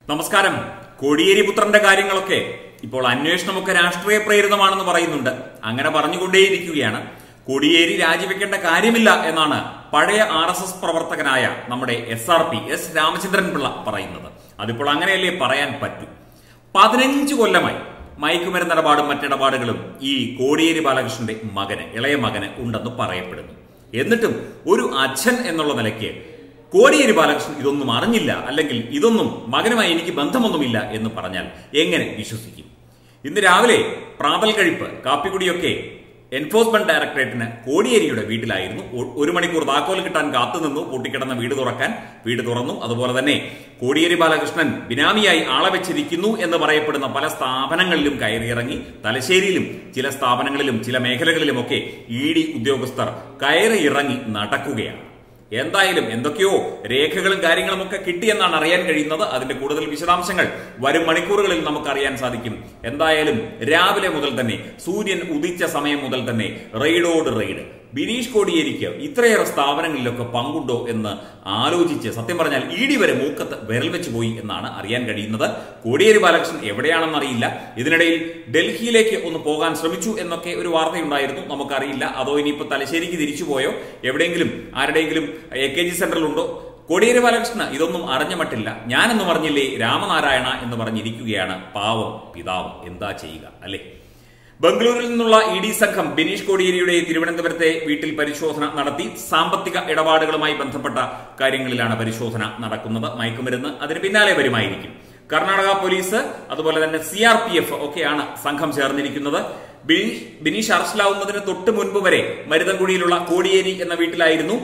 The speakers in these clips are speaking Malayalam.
നമസ്കാരം കോടിയേരി പുത്രന്റെ കാര്യങ്ങളൊക്കെ ഇപ്പോൾ അന്വേഷണമൊക്കെ രാഷ്ട്രീയ പ്രേരിതമാണെന്ന് പറയുന്നുണ്ട് അങ്ങനെ പറഞ്ഞുകൊണ്ടേയിരിക്കുകയാണ് കോടിയേരി രാജിവെക്കേണ്ട കാര്യമില്ല എന്നാണ് പഴയ ആർ എസ് എസ് പ്രവർത്തകനായ നമ്മുടെ S R P S Ramachandran Pillai പറയുന്നത് അതിപ്പോൾ അങ്ങനെയല്ലേ പറയാൻ പറ്റൂ പതിനഞ്ച് കൊല്ലമായി മയക്കുമരുന്ന് ഇടപാടും മറ്റിടപാടുകളും ഈ കോടിയേരി ബാലകൃഷ്ണന്റെ മകന് ഇളയ മകന് ഉണ്ടെന്ന് പറയപ്പെടുന്നു എന്നിട്ടും ഒരു അച്ഛൻ എന്നുള്ള നിലയ്ക്ക് കോടിയേരി ബാലകൃഷ്ണൻ ഇതൊന്നും അറിഞ്ഞില്ല അല്ലെങ്കിൽ ഇതൊന്നും മകനുമായി എനിക്ക് ബന്ധമൊന്നുമില്ല എന്ന് പറഞ്ഞാൽ എങ്ങനെ വിശ്വസിക്കും ഇന്ന് രാവിലെ പ്രാതൽ കഴിപ്പ് കാപ്പിക്കുടിയൊക്കെ എൻഫോഴ്സ്മെന്റ് ഡയറക്ടറേറ്റിന് കോടിയേരിയുടെ വീട്ടിലായിരുന്നു ഒ- ഒരു മണിക്കൂർ താക്കോൽ കിട്ടാൻ കാത്തുനിന്നു പൂട്ടിക്കിടന്ന വീട് തുറക്കാൻ വീട് തുറന്നു അതുപോലെ തന്നെ കോടിയേരി ബാലകൃഷ്ണൻ ബിനാമിയായി ആളെ വെച്ചിരിക്കുന്നു എന്ന് പറയപ്പെടുന്ന പല സ്ഥാപനങ്ങളിലും കയറിയിറങ്ങി തലശ്ശേരിയിലും ചില സ്ഥാപനങ്ങളിലും ചില മേഖലകളിലുമൊക്കെ ഇ ഡി ഉദ്യോഗസ്ഥർ കയറി ഇറങ്ങി നടക്കുകയാണ് എന്തായാലും എന്തൊക്കെയോ രേഖകളും കാര്യങ്ങളും ഒക്കെ കിട്ടിയെന്നാണ് അറിയാൻ കഴിയുന്നത് അതിന്റെ കൂടുതൽ വിശദാംശങ്ങൾ വരും മണിക്കൂറുകളിൽ നമുക്ക് അറിയാൻ സാധിക്കും എന്തായാലും രാവിലെ മുതൽ തന്നെ സൂര്യൻ ഉദിച്ച സമയം മുതൽ തന്നെ റെയ്ഡോട് റെയ്ഡ് ബിനീഷ് കോടിയേരിക്ക് ഇത്രയേറെ സ്ഥാപനങ്ങളിലൊക്കെ പങ്കുണ്ടോ എന്ന് ആലോചിച്ച് സത്യം പറഞ്ഞാൽ ഇ ഡി വരെ മൂക്കത്ത് വിരൽ വെച്ച് പോയി എന്നാണ് അറിയാൻ കഴിയുന്നത് കോടിയേരി ബാലകൃഷ്ണൻ എവിടെയാണെന്ന് അറിയില്ല ഇതിനിടയിൽ ഡൽഹിയിലേക്ക് ഒന്ന് പോകാൻ ശ്രമിച്ചു എന്നൊക്കെ ഒരു വാർത്തയുണ്ടായിരുന്നു നമുക്കറിയില്ല അതോ ഇനിയിപ്പോ തലശ്ശേരിക്ക് തിരിച്ചുപോയോ എവിടെയെങ്കിലും ആരുടെയെങ്കിലും എ കെ ജി സെന്ററിലുണ്ടോ കോടിയേരി ബാലകൃഷ്ണൻ ഇതൊന്നും അറിഞ്ഞ മട്ടില്ല ഞാനെന്നും അറിഞ്ഞില്ലേ രാമനാരായണ എന്ന് പറഞ്ഞിരിക്കുകയാണ് പാവം പിതാവ് എന്താ ചെയ്യുക അല്ലേ ബംഗളൂരിൽ നിന്നുള്ള ഇ ഡി സംഘം ബിനീഷ് കോടിയേരിയുടെ തിരുവനന്തപുരത്തെ വീട്ടിൽ പരിശോധന നടത്തി സാമ്പത്തിക ഇടപാടുകളുമായി ബന്ധപ്പെട്ട കാര്യങ്ങളിലാണ് പരിശോധന നടക്കുന്നത് മയക്കുമരുന്ന് അതിന് പിന്നാലെ വരുമായിരിക്കും കർണാടക പോലീസ് അതുപോലെ തന്നെ സി ആർ പി എഫ് ഒക്കെയാണ് സംഘം ചേർന്നിരിക്കുന്നത് ബിനീഷ് ബിനീഷ് അറസ്റ്റിലാവുന്നതിന് തൊട്ട് മുൻപ് വരെ മരുതൻകുഴിയിലുള്ള കോടിയേരി എന്ന വീട്ടിലായിരുന്നു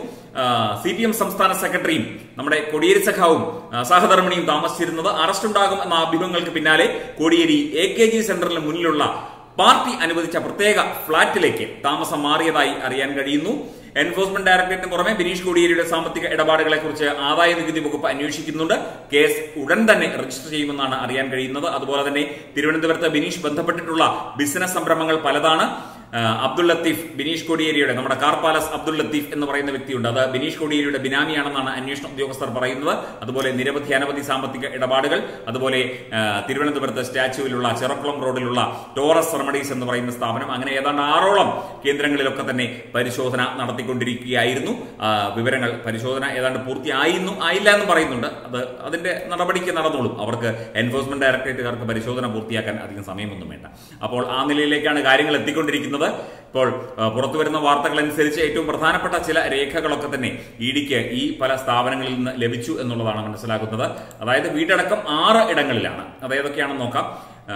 സി പി എം സംസ്ഥാന സെക്രട്ടറിയും നമ്മുടെ കോടിയേരി സഖാവും ആ, സഹധർമ്മിണിയും താമസിച്ചിരുന്നത് അറസ്റ്റ് ഉണ്ടാകും എന്ന അഭ്യൂഹങ്ങൾക്ക് പിന്നാലെ കോടിയേരി എ കെ ജി സെന്ററിന് മുന്നിലുള്ള പാർട്ടി അനുവദിച്ച പ്രത്യേക ഫ്ളാറ്റിലേക്ക് താമസം മാറിയതായി അറിയാൻ കഴിയുന്നു എൻഫോഴ്സ്മെന്റ് ഡയറക്ടറേറ്റിന് പുറമെ ബിനീഷ് കോടിയേരിയുടെ സാമ്പത്തിക ഇടപാടുകളെ കുറിച്ച് ആദായ നികുതി വകുപ്പ് അന്വേഷിക്കുന്നുണ്ട് കേസ് ഉടൻ തന്നെ രജിസ്റ്റർ ചെയ്യുമെന്നാണ് അറിയാൻ കഴിയുന്നത് അതുപോലെ തന്നെ തിരുവനന്തപുരത്ത് ബിനീഷ് ബന്ധപ്പെട്ടിട്ടുള്ള ബിസിനസ് സംരംഭങ്ങൾ പലതാണ് ആ, അബ്ദുൾ ലത്തീഫ് ബിനീഷ് കോടിയേരിയുടെ നമ്മുടെ കാർ പാലസ് അബ്ദുൾ ലത്തീഫ് എന്ന് പറയുന്ന വ്യക്തിയുണ്ട് അത് ബിനീഷ് കോടിയേരിയുടെ ബിനാമിയാണെന്നാണ് അന്വേഷണ ഉദ്യോഗസ്ഥർ പറയുന്നത് അതുപോലെ നിരവധി അനവധി സാമ്പത്തിക ഇടപാടുകൾ അതുപോലെ ആ, തിരുവനന്തപുരത്ത് സ്റ്റാച്യുവിലുള്ള ചെറക്കുളം റോഡിലുള്ള ടോറസ് റെമഡീസ് എന്ന് പറയുന്ന സ്ഥാപനം അങ്ങനെ ഏതാണ്ട് ആറോളം കേന്ദ്രങ്ങളിലൊക്കെ തന്നെ പരിശോധന നടത്തിക്കൊണ്ടിരിക്കുകയായിരുന്നു ആ, വിവരങ്ങൾ പരിശോധന ഏതാണ്ട് പൂർത്തിയായിരുന്നു ആയില്ല എന്ന് പറയുന്നുണ്ട് അത് അതിന്റെ നടപടിക്ക് നടന്നോളും അവർക്ക് എൻഫോഴ്സ്മെന്റ് ഡയറക്ടറേറ്റുകാർക്ക് പരിശോധന പൂർത്തിയാക്കാൻ അധികം സമയമൊന്നും വേണ്ട അപ്പോൾ ആ നിലയിലേക്കാണ് കാര്യങ്ങൾ എത്തിക്കൊണ്ടിരിക്കുന്നത് ഇപ്പോൾ ആ, പുറത്തു വരുന്ന വാർത്തകൾ അനുസരിച്ച് ഏറ്റവും പ്രധാനപ്പെട്ട ചില രേഖകളൊക്കെ തന്നെ ഇ ഡിക്ക് ഈ പല സ്ഥാപനങ്ങളിൽ നിന്ന് ലഭിച്ചു എന്നുള്ളതാണ് മനസ്സിലാക്കുന്നത് അതായത് വീടടക്കം ആറ് ഇടങ്ങളിലാണ് അത് ഏതൊക്കെയാണെന്ന് നോക്കാം ആ,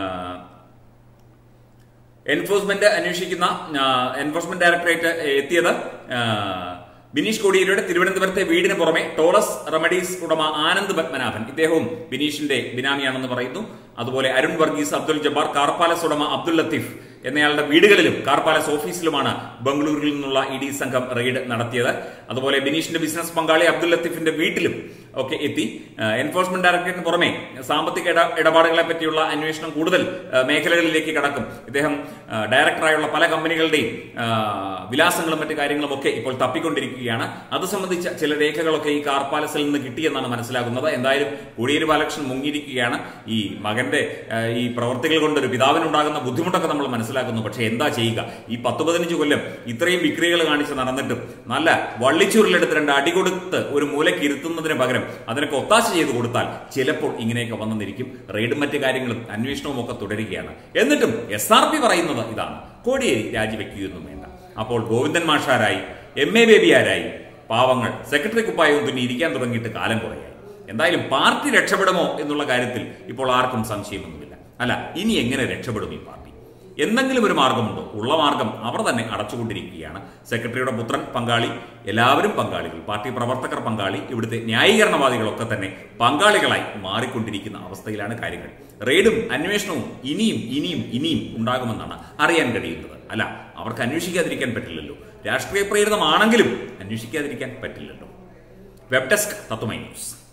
എൻഫോഴ്സ്മെന്റ് അന്വേഷിക്കുന്ന ആ, എൻഫോഴ്സ്മെന്റ് ഡയറക്ടറേറ്റ് എത്തിയത് ആ, ബിനീഷ് കോടിയേരിയുടെ തിരുവനന്തപുരത്തെ വീടിന് പുറമെ ടോളസ് റെമഡീസ് ഉടമ ആനന്ദ് പത്മനാഭൻ ഇദ്ദേഹവും ബിനീഷിന്റെ ബിനാമിയാണെന്ന് പറയുന്നു അതുപോലെ അരുൺ വർഗീസ് അബ്ദുൽ ജബ്ബാർ കാർ പാലസ് ഉടമ അബ്ദുൽ ലത്തീഫ് എന്നയാളുടെ വീടുകളിലും കാർ പാലസ് ഓഫീസിലുമാണ് ബംഗളൂരുവിൽ നിന്നുള്ള ഇ ഡി സംഘം റെയ്ഡ് നടത്തിയത് അതുപോലെ ബിനീഷിന്റെ ബിസിനസ് പങ്കാളി അബ്ദുൽ ലത്തീഫിന്റെ വീട്ടിലും ഒക്കെ എത്തി ആ, എൻഫോഴ്സ്മെന്റ് ഡയറക്ടറേറ്റിന് പുറമെ സാമ്പത്തിക ഇട- ഇടപാടുകളെ പറ്റിയുള്ള അന്വേഷണം കൂടുതൽ ആ, മേഖലകളിലേക്ക് കടക്കും ഇദ്ദേഹം ആ, ഡയറക്ടറായുള്ള പല കമ്പനികളുടെയും ആ, വിലാസങ്ങളും മറ്റു കാര്യങ്ങളും ഒക്കെ ഇപ്പോൾ തപ്പിക്കൊണ്ടിരിക്കുകയാണ് അത് സംബന്ധിച്ച ചില രേഖകളൊക്കെ ഈ കാർ പാലസിൽ നിന്ന് കിട്ടിയെന്നാണ് മനസ്സിലാകുന്നത് എന്തായാലും കോടിയേരി ബാലകൃഷ്ണൻ മുങ്ങിയിരിക്കുകയാണ് ഈ മകന്റെ ആ, ഈ പ്രവർത്തികൾ കൊണ്ട് ഒരു പിതാവിനുണ്ടാകുന്ന ബുദ്ധിമുട്ടൊക്കെ നമ്മൾ മനസ്സിലാക്കുന്നു പക്ഷെ എന്താ ചെയ്യുക ഈ പത്ത് പതിനഞ്ച് കൊല്ലം ഇത്രയും വിക്രികൾ കാണിച്ച് നടന്നിട്ടും നല്ല വള്ളിച്ചൂരിലെടുത്ത് രണ്ട് അടി കൊടുത്ത് ഒരു മൂലയ്ക്ക് ഇരുത്തുന്നതിന് പകരം അതിനൊക്കെ ഒത്താശ ചെയ്ത് കൊടുത്താൽ ചിലപ്പോൾ ഇങ്ങനെയൊക്കെ വന്നെന്നിരിക്കും റെയ്ഡും മറ്റു കാര്യങ്ങളും അന്വേഷണവും ഒക്കെ തുടരുകയാണ് എന്നിട്ടും എസ് ആർ പി പറയുന്നത് ഇതാണ് കോടിയേരി രാജിവെക്കുകയൊന്നും വേണ്ട അപ്പോൾ ഗോവിന്ദൻ മാഷാരായി എം എ ബേബിയാരായി പാവങ്ങൾ സെക്രട്ടറി കുപ്പായവും തുന്നി ഇരിക്കാൻ തുടങ്ങിയിട്ട് കാലം കുറയായി എന്തായാലും പാർട്ടി രക്ഷപ്പെടുമോ എന്നുള്ള കാര്യത്തിൽ ഇപ്പോൾ ആർക്കും സംശയമൊന്നുമില്ല അല്ല ഇനി എങ്ങനെ രക്ഷപ്പെടും ഈ പാർട്ടി എന്തെങ്കിലും ഒരു മാർഗമുണ്ടോ ഉള്ള മാർഗം അവർ തന്നെ അടച്ചുകൊണ്ടിരിക്കുകയാണ് സെക്രട്ടറിയുടെ പുത്രൻ പങ്കാളി എല്ലാവരും പങ്കാളികൾ പാർട്ടി പ്രവർത്തകർ പങ്കാളി ഇവിടുത്തെ ന്യായീകരണവാദികളൊക്കെ തന്നെ പങ്കാളികളായി മാറിക്കൊണ്ടിരിക്കുന്ന അവസ്ഥയിലാണ് കാര്യങ്ങൾ റെയ്ഡും അന്വേഷണവും ഇനിയും ഇനിയും ഇനിയും ഉണ്ടാകുമെന്നാണ് അറിയാൻ കഴിയുന്നത് അല്ല അവർക്ക് അന്വേഷിക്കാതിരിക്കാൻ പറ്റില്ലല്ലോ രാഷ്ട്രീയ പ്രേരിതമാണെങ്കിലും അന്വേഷിക്കാതിരിക്കാൻ പറ്റില്ലല്ലോ വെബ് ഡെസ്ക് തത്വമൈ ന്യൂസ്